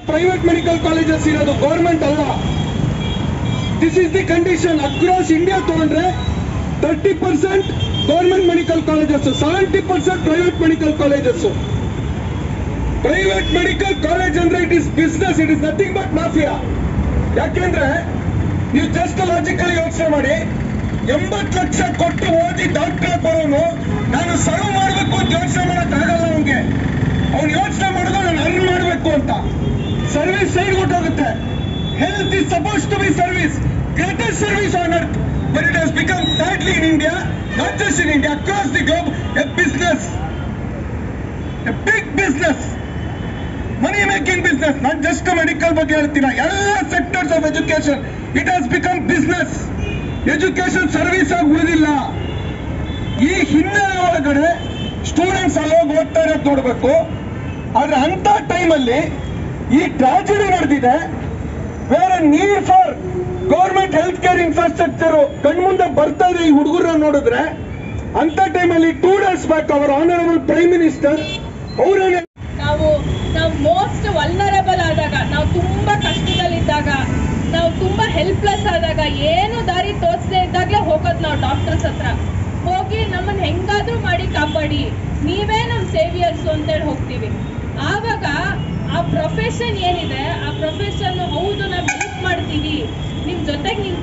private medical colleges ಇರೋದು government ಅಲ್ಲ this is the condition across India ತಗೊಂಡ್ರೆ thirty percent government medical colleges seventy percent private medical colleges private medical college ಅಂದ್ರೆ it is business it is nothing but mafia ಯಾಕೆಂದ್ರೆ ನೀವು just logical ಯೋಚನೆ ಮಾಡಿ ಎಂಬತ್ತು ಲಕ್ಷ ಕೊಟ್ಟು ಓದಿ ಡಾಕ್ಟರ್ ಬರೋನು ನಾನು ಸರ್ವ್ ಮಾಡಬೇಕು ಅಂತ ಯೋಚನೆ ಮಾಡಕ್ ಆಗಲ್ಲ ಅವನಿಗೆ ಅವ್ನು ಯೋಚನೆ ಮಾಡೋದು ನಾನು ಅರ್ನ್ ಮಾಡಬೇಕು ಅಂತ ಸರ್ವಿಸ್ ಸೈಡ್ ಹೊಟ್ಟೋಗುತ್ತೆ health is suppose to be service greatest service on earth but it has become sadly in India not just in India across the globe a business a big business money making business not just medical ಬಗ್ಗೆ ಹೇಳ್ತೀರಾ ಎಲ್ಲ sectors of education it has become business education service ಆಗಿ ಉಳಿದಿಲ್ಲ ಈ ಹಿನ್ನೆಲೆ ಒಳಗಡೆ students ಅಲ್ಲೋಗಿ ಓದ್ತಾ ಇರೋದು ನೋಡ್ಬೇಕು ಆದ್ರೆ ಅಂತ ಟೈಮಲ್ಲಿ ಈ ಟ್ರಾಜಿಡಿ ನಡೆದಿದೆ ಬೇರೆ need for government health care infrastructure ಕಣ್ಮುಂದೆ ಬರ್ತಾ ಇದೆ ಈ ಹುಡುಗರನ್ನ ನೋಡಿದ್ರೆ ಅಂತ ಟೈಮಲ್ಲಿ two days back our honourable prime minister ಅವರೇನೆ ನಾವು ನಾವು ಮೋಸ್ಟ್ ವಲ್ನರಬಲ್ ಆದಾಗ ನಾವು ತುಂಬಾ ಕಷ್ಟದಲ್ಲಿದ್ದಾಗ ನಾವು ತುಂಬಾ ಹೆಲ್ಪ್ಲೆಸ್ ಆದಾಗ ಏನು ದಾರಿ ತೋಚದೆ ಇದ್ದಾಗಲೇ ಹೋಗೋದು ನಾವು ಡಾಕ್ಟರ್ಸ್ ಹತ್ರ ಹೋಗಿ ನಮ್ಮನ್ನ ಹೆಂಗಾದ್ರೂ ಮಾಡಿ ಕಾಪಾಡಿ ನೀವೇ ನಮ್ಮ ಸೇವಿಯರ್ಸ್ ಅಂತೇಳಿ ಹೋಗ್ತೀವಿ ಆವಾಗ ಆ ಪ್ರೊಫೆಷನ್ ಏನಿದೆ ಆ ಪ್ರೊಫೆಷನ್ ಹೌದು ನಾವು ಹೆಲ್ಪ್ ಮಾಡ್ತೀವಿ ನಿಮ್ ಜೊತೆಗೆ ನಿಮ್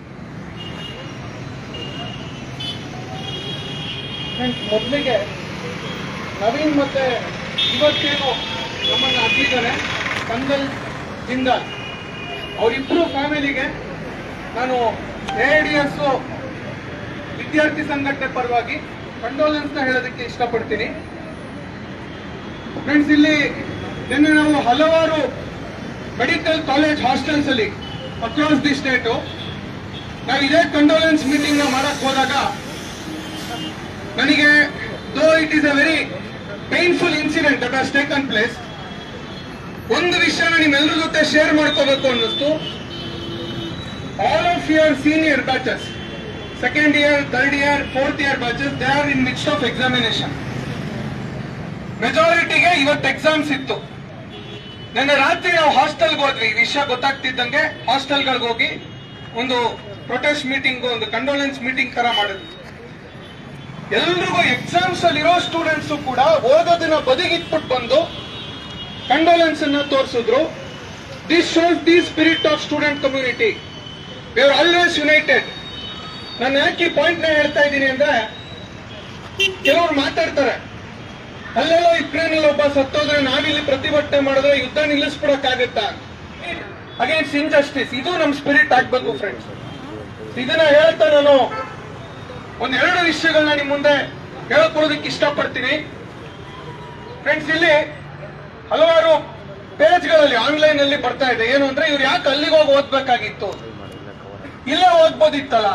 ಮೊದಲಿಗೆ ನವೀನ್ ಮತ್ತೆ ಇವತ್ತೇನು ನಮ್ಮನ್ನು ಹತ್ತಿದ್ದಾರೆ ಕಂದಲ್ ಜಿಂದಾಲ್ ಅವರಿಬ್ಬರು ಫ್ಯಾಮಿಲಿಗೆ ನಾನು ಎ ಡಿ ಎಸ್ ವಿದ್ಯಾರ್ಥಿ ಸಂಘಟನೆ ಪರವಾಗಿ ಕಂಡೋಲೆನ್ಸ್ನ ಹೇಳೋದಕ್ಕೆ ಇಷ್ಟಪಡ್ತೀನಿ ಫ್ರೆಂಡ್ಸ್ ಇಲ್ಲಿ ನಿನ್ನೆ ನಾವು ಹಲವಾರು ಮೆಡಿಕಲ್ ಕಾಲೇಜ್ ಹಾಸ್ಟೆಲ್ಸ್ ಅಲ್ಲಿ ಅಕ್ರಾಸ್ ದಿ ಸ್ಟೇಟು ನಾವು ಇದೇ ಕಂಡೋಲೆನ್ಸ್ ಮೀಟಿಂಗ್ ಮಾಡಕ್ ಹೋದಾಗ ನನಗೆ though it is a very painful incident that has taken place ಒಂದು ವಿಷಯನ ನಿಮ್ಮೆಲ್ಲರ ಜೊತೆ ಶೇರ್ ಮಾಡ್ಕೋಬೇಕು ಅನ್ನಿಸ್ತು all of your senior batches second year third year fourth year batches they are in mix of examination ಮೆಜಾರಿಟಿಗೆ ಇವತ್ತು ಎಕ್ಸಾಮ್ಸ್ ಇತ್ತು ನಿನ್ನೆ ರಾತ್ರಿ ನಾವು ಹಾಸ್ಟೆಲ್ಗೆ ಹೋದ್ವಿ ಈ ವಿಷಯ ಗೊತ್ತಾಗ್ತಿದ್ದಂಗೆ ಹಾಸ್ಟೆಲ್ಗಳಿಗೆ ಹೋಗಿ ಒಂದು ಪ್ರೊಟೆಸ್ಟ್ ಮೀಟಿಂಗ್ ಒಂದು ಕಂಡೋಲೆನ್ಸ್ ಮೀಟಿಂಗ್ ತರ ಮಾಡಿದ್ವಿ ಎಲ್ರಿಗೂ ಎಕ್ಸಾಮ್ಸ್ ಅಲ್ಲಿರೋ ಸ್ಟೂಡೆಂಟ್ಸ್ ಕೂಡ ಓದೋದನ್ನ ಬದಿಗಿಟ್ಬಿಟ್ಟು ಬಂದು ಕಂಡೋಲೆನ್ಸ್ ಅನ್ನ ತೋರಿಸಿದ್ರು this shows the spirit of student community we are always united ನಾನು ಯಾಕೆ ಈ ಪಾಯಿಂಟ್ ನ ಹೇಳ್ತಾ ಇದ್ದೀನಿ ಅಂದ್ರೆ ಕೆಲವರು ಮಾತಾಡ್ತಾರೆ ಅಲ್ಲೆಲ್ಲೋ ಯುಕ್ರೇನ್ ಒಬ್ಬ ಸತ್ತೋದ್ರೆ ನಾವಿಲ್ಲಿ ಪ್ರತಿಭಟನೆ ಮಾಡಿದ್ರೆ ಯುದ್ಧ ನಿಲ್ಲಿಸ್ಬಿಡಕ್ಕಾಗತ್ತಾ ಅಗೇನ್ಸ್ಟ್ ಇನ್ಜಸ್ಟಿಸ್ ಇದು ನಮ್ ಸ್ಪಿರಿಟ್ ಆಗ್ಬೇಕು ಫ್ರೆಂಡ್ಸ್ ಇದನ್ನ ಹೇಳ್ತಾ ನಾನು ಒಂದೆರಡು ವಿಷಯಗಳನ್ನ ನಿಮ್ ಮುಂದೆ ಹೇಳ್ಕೊಡೋದಕ್ಕೆ ಇಷ್ಟಪಡ್ತೀನಿ ಫ್ರೆಂಡ್ಸ್ ಇಲ್ಲಿ ಹಲವಾರು ಪೇಜ್ಗಳಲ್ಲಿ ಆನ್ಲೈನ್ ಅಲ್ಲಿ ಬರ್ತಾ ಇದೆ ಏನು ಅಂದ್ರೆ ಇವ್ರು ಯಾಕೆ ಅಲ್ಲಿಗೆ ಹೋಗಿ ಓದ್ಬೇಕಾಗಿತ್ತು ಇಲ್ಲೇ ಓದ್ಬೋದಿತ್ತಲ್ಲ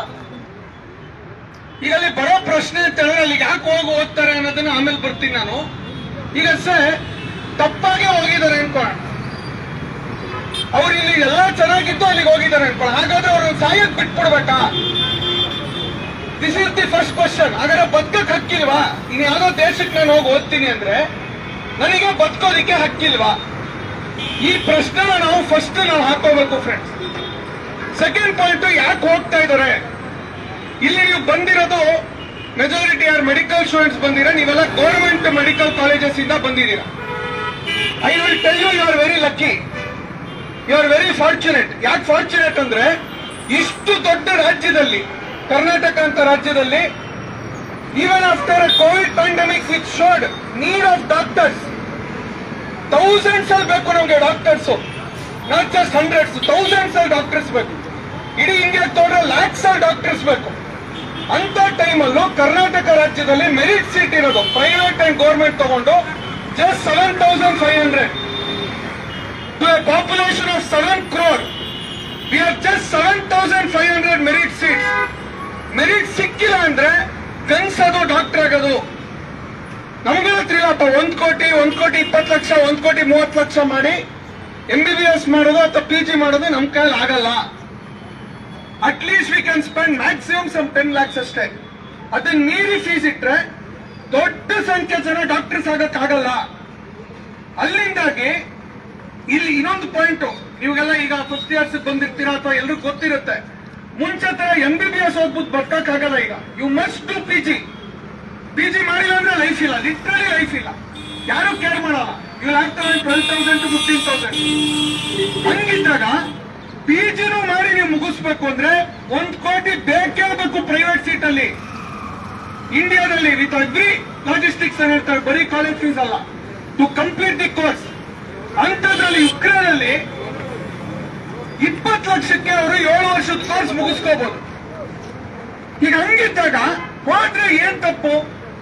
ಈಗ ಅಲ್ಲಿ ಬರೋ ಪ್ರಶ್ನೆ ಅಂತ ಹೇಳಿದ್ರೆ ಅಲ್ಲಿಗೆ ಯಾಕೆ ಹೋಗಿ ಓದ್ತಾರೆ ಅನ್ನೋದನ್ನ ಆಮೇಲೆ ಬರ್ತೀನಿ ನಾನು ಈಗ ಸೆ ತಪ್ಪಾಗೆ ಹೋಗಿದ್ದಾರೆ ಅನ್ಕೋಣ ಅವ್ರು ಇಲ್ಲಿ ಎಲ್ಲ ಚೆನ್ನಾಗಿದ್ದು ಅಲ್ಲಿಗೆ ಹೋಗಿದ್ದಾರೆ ಅನ್ಕೋಣ ಹಾಗಾದ್ರೆ ಅವ್ರನ್ನ ಸಾಯಕ್ ಬಿಟ್ಬಿಡ್ಬೇಕಾ this is the first question ಹಾಗಾದ್ರೆ ಬದುಕಕ್ ಹಕ್ಕಿಲ್ವಾ ಇನ್ ಯಾವ್ದೋ ದೇಶಕ್ಕೆ ನಾನು ಹೋಗಿ ಓದ್ತೀನಿ ಅಂದ್ರೆ ನನಗೆ ಬದುಕೋದಿಕ್ಕೆ ಹಕ್ಕಿಲ್ವಾ ಈ ಪ್ರಶ್ನೆನ ನಾವು ಫಸ್ಟ್ ನಾವು ಹಾಕೋಬೇಕು ಫ್ರೆಂಡ್ಸ್ ಸೆಕೆಂಡ್ ಪಾಯಿಂಟ್ ಯಾಕೆ ಹೋಗ್ತಾ ಇದ್ದಾರೆ ಇಲ್ಲಿ ನೀವು ಬಂದಿರೋದು ಮೆಜಾರಿಟಿ ಆರ್ ಮೆಡಿಕಲ್ ಸ್ಟೂಡೆಂಟ್ಸ್ ಬಂದಿರ ನೀವೆಲ್ಲ ಗೌರ್ಮೆಂಟ್ ಮೆಡಿಕಲ್ ಕಾಲೇಜಸ್ ಇಂದ ಬಂದಿದ್ದೀರಾ I will tell you you are very lucky you are very fortunate ಯಾಕೆ ಫಾರ್ಚುನೇಟ್ ಅಂದ್ರೆ ಇಷ್ಟು ದೊಡ್ಡ ರಾಜ್ಯದಲ್ಲಿ ಕರ್ನಾಟಕ ಅಂತ ರಾಜ್ಯದಲ್ಲಿ even after COVID pandemic which showed need of doctors thousands ಅಲ್ಲಿ ಬೇಕು ನಮ್ಗೆ doctors not just hundreds thousands ಅಲ್ಲಿ ಡಾಕ್ಟರ್ಸ್ ಬೇಕು ಇಡೀ ಇಂಡಿಯಾ ತೋಡ್ರೆ ಲ್ಯಾಕ್ಸ್ ಅಲ್ಲಿ ಡಾಕ್ಟರ್ಸ್ ಬೇಕು ಅಂತ ಟೈಮಲ್ಲೂ ಕರ್ನಾಟಕ ರಾಜ್ಯದಲ್ಲಿ ಮೆರಿಟ್ ಸೀಟ್ ಇರೋದು ಪ್ರೈವೇಟ್ ಅಂಡ್ ಗೌರ್ಮೆಂಟ್ ತಗೊಂಡು just seven thousand five hundred to a population of seven crore we are just seven thousand five hundred merit seat merit ಸಿಕ್ಕಿಲ್ಲ ಅಂದ್ರೆ ಕನ್ಸದು ಡಾಕ್ಟರ್ ಆಗೋದು ನಮ್ಗೆ ಗೊತ್ತಿಲ್ಲಪ್ಪ ಒಂದ್ ಕೋಟಿ ಒಂದ್ ಕೋಟಿ ಇಪ್ಪತ್ತು ಲಕ್ಷ ಒಂದ್ ಕೋಟಿ ಮೂವತ್ತು ಲಕ್ಷ ಮಾಡಿ ಎಂ ಬಿ ಬಿ ಎಸ್ ಮಾಡೋದು ಅಥವಾ ಪಿ ಜಿ ಮಾಡೋದು ನಮ್ ಕೈಲಿ ಆಗಲ್ಲ at least we can spend maximum some ten lakhs ಅಷ್ಟೇ ಅದನ್ನ ಮೀರಿ ಫೀಸ್ ಇಟ್ರೆ ದೊಡ್ಡ ಸಂಖ್ಯೆ ಜನ ಡಾಕ್ಟರ್ಸ್ ಆಗಕ್ ಆಗಲ್ಲ ಅಲ್ಲಿಂದಾಗಿ ಇಲ್ಲಿ ಇನ್ನೊಂದು ಪಾಯಿಂಟ್ ನೀವೆಲ್ಲ ಈಗ ಫಸ್ಟ್ ಇಯರ್ಸ್ ಬಂದಿರ್ತೀರಾ ಅಥವಾ ಎಲ್ರಿಗೂ ಗೊತ್ತಿರುತ್ತೆ ಮುಂಚೆ ತರ ಎಂ ಬಿ ಬಿ ಎಸ್ ಓದ್ಬಿಟ್ಟು ಬದುಕಕ್ಕಾಗಲ್ಲ ಈಗ you must to P G P G ಮಾಡಿಲ್ಲ ಅಂದ್ರೆ ಲೈಫ್ ಇಲ್ಲ ಲಿಟ್ರಲಿ ಲೈಫ್ ಇಲ್ಲ ಯಾರು ಕೇರ್ ಮಾಡಲ್ಲ ಇವ್ರು ಆಗ್ತಾರೆ twelve thousand to fifteen thousand ಹಂಗಿದ್ದಾಗ ಪಿ ಜಿನೂ ಮಾಡಿ ನೀವು ಮುಗಿಸ್ಬೇಕು ಅಂದ್ರೆ ಒಂದ್ ಕೋಟಿ ಬೇಕೇ ಬೇಕು ಪ್ರೈವೇಟ್ ಸೀಟ್ ಅಲ್ಲಿ ಇಂಡಿಯಾದಲ್ಲಿ ವಿತ್ ಎವ್ರಿ ಲಾಜಿಸ್ಟಿಕ್ಸ್ ಅಂತ ಹೇಳ್ತಾರೆ ಬರೀ ಕಾಲೇಜ್ ಫೀಸ್ ಅಲ್ಲ ಟು ಕಂಪ್ಲೀಟ್ ದಿ ಕೋರ್ಸ್ ಅಂತದ್ರಲ್ಲಿ ಯುಕ್ರೇನ್ ಅಲ್ಲಿ ಇಪ್ಪತ್ತು ಲಕ್ಷಕ್ಕೆ ಅವರು ಏಳು ವರ್ಷದ ಕೋರ್ಸ್ ಮುಗಿಸ್ಕೋಬಹುದು ಈಗ ಹಂಗಿದ್ದಾಗ ಹೋದ್ರೆ ಏನ್ ತಪ್ಪು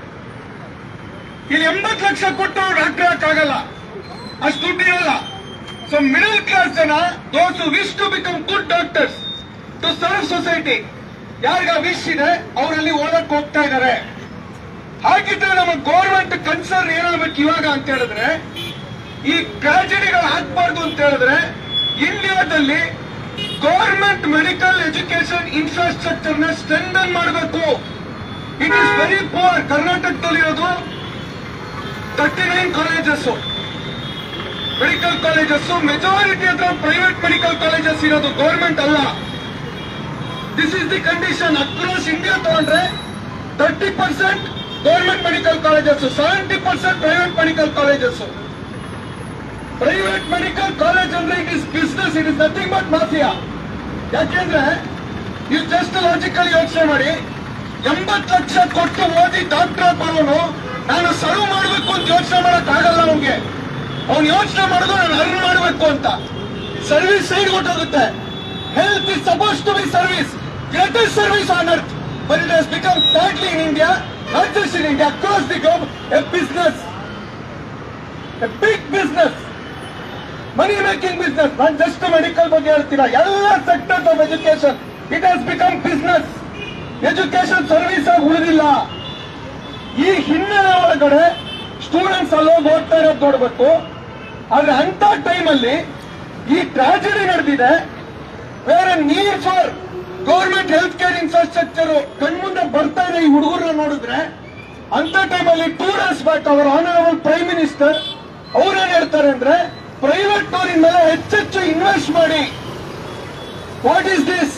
ಇಲ್ಲಿ ಎಂಬತ್ತು ಲಕ್ಷ ಕೊಟ್ಟು ಡಾಕ್ಟರ್ ಹಾಕಾಗಲ್ಲ ಅಷ್ಟು ದುಡ್ಡು ಇರಲ್ಲ ಸೊ ಮಿಡಲ್ ಕ್ಲಾಸ್ ಜನ those wish to become good doctors to serve society ಯಾರಿಗ ವಿಶ್ ಇದೆ ಅವರಲ್ಲಿ ಓದಕ್ ಹೋಗ್ತಾ ಇದ್ದಾರೆ ಹಾಗಿದ್ರೆ ನಮ್ಮ ಗೌರ್ಮೆಂಟ್ ಕನ್ಸರ್ನ್ ಏನಾಗಬೇಕು ಇವಾಗ ಅಂತ ಹೇಳಿದ್ರೆ ಈ ಟ್ರಾಜಿಡಿಗಳು ಆಗ್ಬಾರ್ದು ಅಂತ ಹೇಳಿದ್ರೆ ಇಂಡಿಯಾದಲ್ಲಿ ಗೌರ್ಮೆಂಟ್ ಮೆಡಿಕಲ್ ಎಜುಕೇಶನ್ ಇನ್ಫ್ರಾಸ್ಟ್ರಕ್ಚರ್ ನ ಸ್ಟ್ರೆಂಥನ್ ಮಾಡಬೇಕು ಇಟ್ ಇಸ್ ವೆರಿ ಪೋರ್ ಕರ್ನಾಟಕದಲ್ಲಿರೋದು thirty nine colleges medical colleges majority ಹತ್ರ ಪ್ರೈವೇಟ್ ಮೆಡಿಕಲ್ ಕಾಲೇಜಸ್ ಇರೋದು ಗೌರ್ಮೆಂಟ್ ಅಲ್ಲ this is the condition across India ತಗೊಂಡ್ರೆ thirty percent government medical colleges seventy percent private medical colleges private medical college ಅಂದ್ರೆ it is business it is nothing but mafia ಯಾಕೆಂದ್ರೆ ನೀವು just logical ಯೋಚನೆ ಮಾಡಿ ಎಂಬತ್ತು ಲಕ್ಷ ಕೊಟ್ಟು ಓದಿ ಡಾಕ್ಟರ್ ಬರೋನು ನಾನು ಸರ್ವ್ ಮಾಡಬೇಕು ಅಂತ ಯೋಚನೆ ಮಾಡಕ್ ಆಗಲ್ಲ ಅವನಿಗೆ ಅವ್ನು ಯೋಚನೆ ಮಾಡೋದು ನಾನು ಅರ್ನ್ ಮಾಡಬೇಕು ಅಂತ ಸರ್ವಿಸ್ ಸೈಡ್ ಹೊಟ್ಟೋಗುತ್ತೆ health is suppose to be service greatest service on earth but it has become startly in India not just in India across the globe a business a big business money making business ನಾನು just medical ಬಗ್ಗೆ ಹೇಳ್ತೀರಾ ಎಲ್ಲ sectors of education it has become business education service ಆಗಿ ಉಳಿದಿಲ್ಲ ಈ ಹಿನ್ನೆಲೆ ಒಳಗಡೆ students ಅಲ್ಲೋಗಿ ಓದ್ತಾ ಇರೋದು ನೋಡ್ಬೇಕು ಆದ್ರೆ ಅಂತ ಟೈಮಲ್ಲಿ ಈ ಟ್ರಾಜಿಡಿ ನಡೆದಿದೆ ಬೇರೆ ನೀರ್ for government health care infrastructure ಕಣ್ಮುಂದೆ ಬರ್ತಾ ಇದೆ ಈ ಹುಡುಗರನ್ನ ನೋಡಿದ್ರೆ ಅಂತ ಟೈಮಲ್ಲಿ ಟೂ ಡೇಸ್ ಬ್ಯಾಕ್ ಅವರ ಆನರಬಲ್ ಪ್ರೈಮ್ ಮಿನಿಸ್ಟರ್ ಅವ್ರೇನ್ ಹೇಳ್ತಾರೆ ಅಂದ್ರೆ ಪ್ರೈವೇಟ್ ನವರಿನ ಮೇಲೆ ಹೆಚ್ಚೆಚ್ಚು ಇನ್ವೆಸ್ಟ್ ಮಾಡಿ ವಾಟ್ ಈಸ್ ದಿಸ್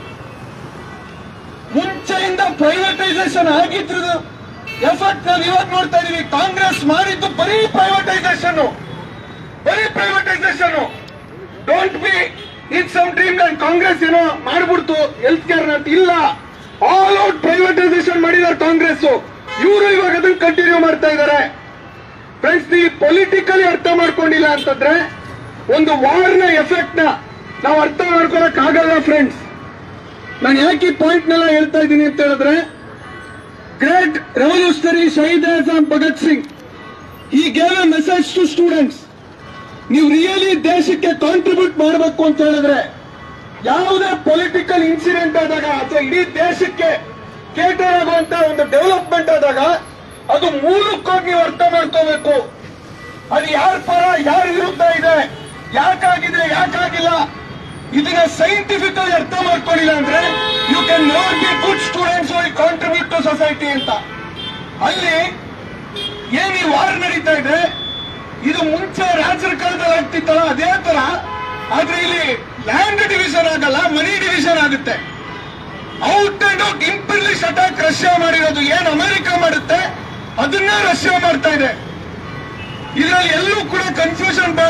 ಮುಂಚೆಯಿಂದ ಪ್ರೈವೇಟೈಸೇಷನ್ ಆಗಿದ್ರು ಎಫೆಕ್ಟ್ ನಾವು ಇವಾಗ ನೋಡ್ತಾ ಇದೀವಿ ಕಾಂಗ್ರೆಸ್ ಮಾಡಿದ್ದು ಬರೀ ಪ್ರೈವೇಟೈಸೇಷನ್ ಬರೀ privatisation don't be in some dream land Congress ಏನೋ ಮಾಡ್ಬಿಡ್ತು ಹೆಲ್ತ್ ಕೇರ್ ಅಂತ ಇಲ್ಲ ಆಲ್ ಔಟ್ ಪ್ರೈವೇಟೈಸೇಷನ್ ಮಾಡಿದ್ದಾರೆ ಕಾಂಗ್ರೆಸ್ ಇವರು ಇವಾಗ ಅದನ್ನ ಕಂಟಿನ್ಯೂ ಮಾಡ್ತಾ ಇದ್ದಾರೆ ಫ್ರೆಂಡ್ಸ್ ನೀವು ಪೊಲಿಟಿಕಲಿ ಅರ್ಥ ಮಾಡ್ಕೊಂಡಿಲ್ಲ ಅಂತಂದ್ರೆ ಒಂದು ವಾರ್ನ ಎಫೆಕ್ಟ್ ನ ನಾವು ಅರ್ಥ ಮಾಡ್ಕೊಳಕ್ ಆಗಲ್ಲ ಫ್ರೆಂಡ್ಸ್ ನಾನು ಯಾಕೆ ಈ ಪಾಯಿಂಟ್ ನೆಲ್ಲ ಹೇಳ್ತಾ ಇದ್ದೀನಿ ಅಂತ ಹೇಳಿದ್ರೆ ಗ್ರೇಟ್ ರೆವಲ್ಯೂಷನರಿ ಶಹೀದ್ ಆಜಮ್ ಭಗತ್ ಸಿಂಗ್ ಈ gave a message to students ನೀವು ರಿಯಲಿ ದೇಶಕ್ಕೆ ಕಾಂಟ್ರಿಬ್ಯೂಟ್ ಮಾಡಬೇಕು ಅಂತ ಹೇಳಿದ್ರೆ ಯಾವುದೇ ಪೊಲಿಟಿಕಲ್ ಇನ್ಸಿಡೆಂಟ್ ಆದಾಗ ಅಥವಾ ಇಡೀ ದೇಶಕ್ಕೆ ಕೇಟರ್ ಆಗುವಂತ ಒಂದು ಡೆವಲಪ್ಮೆಂಟ್ ಆದಾಗ ಅದು ಮೂಲಕ್ಕೋಗಿ ನೀವು ಅರ್ಥ ಮಾಡ್ಕೋಬೇಕು ಅದು ಯಾರ ಪರ ಯಾರ ವಿರುದ್ಧ ಇದೆ ಯಾಕಾಗಿದೆ ಯಾಕಾಗಿಲ್ಲ ಇದನ್ನ ಸೈಂಟಿಫಿಕಲಿ ಅರ್ಥ ಮಾಡ್ಕೊಳ್ಳಿಲ್ಲ ಅಂದ್ರೆ you can not be good students will contribute to society ಅಂತ ಅಲ್ಲಿ ಏನ್ ಈ ವಾರ್ ನಡೀತಾ ಇದೆ ಇದು ಮುಂಚೆ ರಾಜರ ಕಾಲದಲ್ಲಿ ಆಗ್ತಿತ್ತಲ್ಲ ಅದೇ ತರ ಆದ್ರೆ ಇಲ್ಲಿ ಲ್ಯಾಂಡ್ ಡಿವಿಷನ್ ಆಗಲ್ಲ ಮನಿ ಡಿವಿಷನ್ ಆಗುತ್ತೆ out and out imperialist attack Russia ಮಾಡಿರೋದು ಏನ್ ಅಮೆರಿಕ ಮಾಡುತ್ತೆ ಅದನ್ನ ರಷ್ಯಾ ಮಾಡ್ತಾ ಇದೆ ಇದರಲ್ಲಿ ಎಲ್ಲೂ ಕೂಡ ಕನ್ಫ್ಯೂಷನ್ ಬೇಡ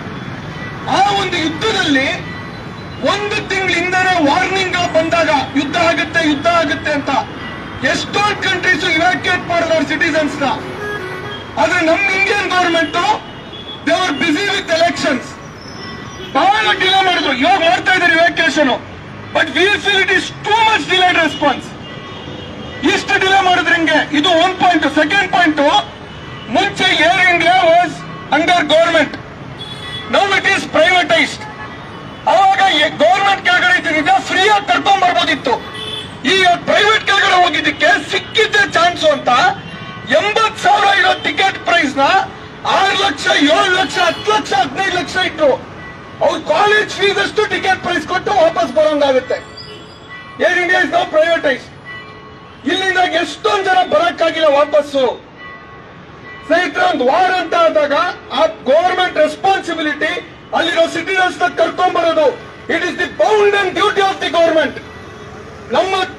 ಆ ಒಂದು ಯುದ್ಧದಲ್ಲಿ ಒಂದು ತಿಂಗಳಿಂದನೇ ವಾರ್ನಿಂಗ್ ಬಂದಾಗ ಯುದ್ಧ ಆಗುತ್ತೆ ಯುದ್ಧ ಆಗುತ್ತೆ ಅಂತ ಎಷ್ಟೊಂದು ಕಂಟ್ರೀಸ್ ಇವ್ಯಾಕ್ಯುಯೇಟ್ ಮಾಡಿದವ್ರ ಸಿಟಿಸನ್ಸ್ ನ ಆದ್ರೆ ನಮ್ಮ Indian government they were busy with elections ಬಹಳ ಡಿಲೇ ಮಾಡಿದ್ರು ಇವಾಗ ಮಾಡ್ತಾ ಇದ್ದಾರೆ evacuation but we feel it is too much delayed response ಇಷ್ಟು ಡಿಲೇ ಮಾಡಿದ್ರೆ ಹಿಂಗೆ ಇದು ಒನ್ ಪಾಯಿಂಟ್ ಸೆಕೆಂಡ್ ಪಾಯಿಂಟ್ ಮುಂಚೆ Air India was under government now it is privatised ಅವಾಗ ಗೌರ್ಮೆಂಟ್ ಕೆಳಗಡೆ ಇದ್ದಿದ್ದ ಫ್ರೀ ಆಗಿ ಕರ್ಕೊಂಡ್ ಬರ್ಬೋದಿತ್ತು ಈಗ ಪ್ರೈವೇಟ್ ಕೆಳಗಡೆ ಹೋಗಿದ್ದಕ್ಕೆ ಸಿಕ್ಕಿದ್ದೆ ಚಾನ್ಸ್ ಅಂತ ಎಂಬತ್ ಸಾವಿರ ಇರೋ ಟಿಕೆಟ್ ಪ್ರೈಸ್ ನ ಆರು ಲಕ್ಷ ಏಳು ಲಕ್ಷ ಹತ್ತು ಲಕ್ಷ ಹದಿನೈದು ಲಕ್ಷ ಇಟ್ಟು ಅವ್ರ ಕಾಲೇಜ್ ಫೀಸ್ ಅಷ್ಟು ಟಿಕೆಟ್ ಪ್ರೈಸ್ ಕೊಟ್ಟು ವಾಪಸ್ ಬರೋಂಗಾಗುತ್ತೆ Air India is now privatise ಇಲ್ಲಿಂದ ಎಷ್ಟೊಂದ್ ಜನ ಬರಕ್ಕಾಗಿಲ್ಲ ವಾಪಸ್ಸು ಸ್ನೇಹಿತರೆ ಒಂದು ವಾರ್ ಅಂತ ಆದಾಗ ಆ ಗೌರ್ಮೆಂಟ್ ರೆಸ್ಪಾನ್ಸಿಬಿಲಿಟಿ ಸಿಟಿಸನ್ಸ್ ಕರ್ಕೊಂಡ್ ಬರೋದು it is the bound and duty of the government ನಮ್ಮ